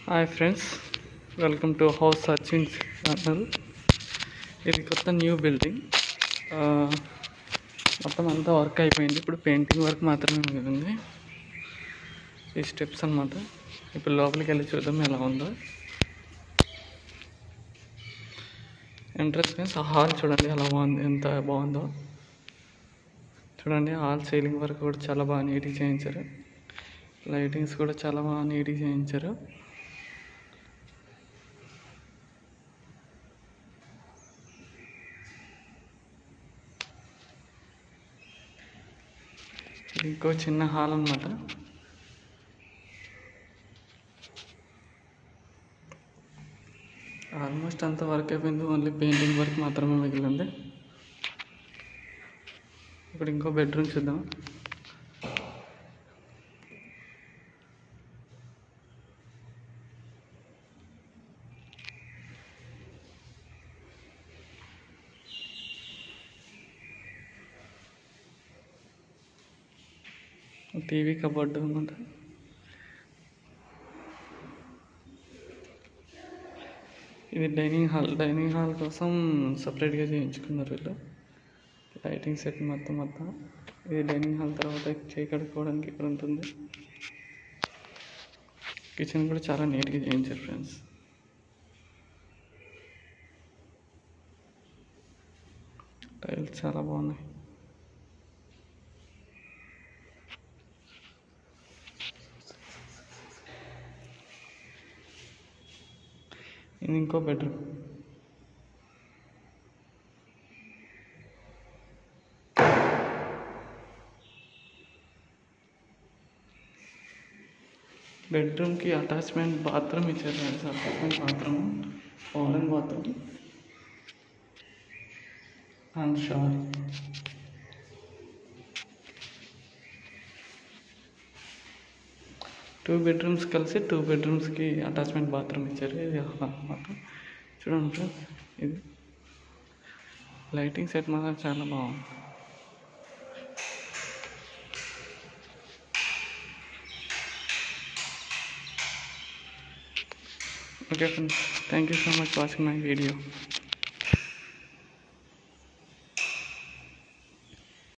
hi friends welcome to house searching channel ఇది కొత్త new building ఆ, మొత్తం అంతా వర్క్ అయిపోయింది ఇప్పుడు పెయింటింగ్ వర్క్ మాత్రమే మిగిలింది ఈ స్టెప్స్ అన్నమాట ఇప్పుడు లోపలికి వెళ్ళి చూద్దాం ఎలా ఉందో ఎంట్రన్స్ మీన్స్ ఆ హాల్ చూడండి ఎలా బాగుంది ఎంత బాగుందో చూడండి హాల్ సీలింగ్ వర్క్ కూడా చాలా బాగా నీట్గా చేయించారు లైటింగ్స్ కూడా చాలా బాగా నీట్గా చేయించారు ఇది ఇంకో చిన్న హాల్ అన్నమాట ఆల్మోస్ట్ అంతా వర్క్ అయిపోయింది ఓన్లీ పెయింటింగ్ వర్క్ మాత్రమే మిగిలింది ఇప్పుడు ఇంకో బెడ్రూమ్ చూద్దాం టీవీ కబోర్డు అనమాట ఇది డైనింగ్ హాల్ డైనింగ్ హాల్ కోసం సపరేట్గా చేయించుకున్నారు వీళ్ళు లైటింగ్ సెట్ మొత్తం మొత్తం ఇది డైనింగ్ హాల్ తర్వాత చేయి కడుక్కోవడానికి ఇక్కడ ఉంటుంది కిచెన్ కూడా చాలా నీట్గా చేయించారు ఫ్రెండ్స్ టైల్స్ చాలా బాగున్నాయి ఇది ఇంకో బెడ్రూమ్ బెడ్రూమ్కి అటాచ్మెంట్ బాత్రూమ్ ఇచ్చారు friends attachment bathroom foreign bathroom and shower two bedrooms కలిసి టూ బెడ్రూమ్స్కి అటాచ్మెంట్ బాత్రూమ్ ఇచ్చారు ఇది అన్నమాట చూడండి ఫ్రెండ్స్ ఇది లైటింగ్ సెట్ మాత్రం చాలా బాగుంది okay friends thank you so much watching my video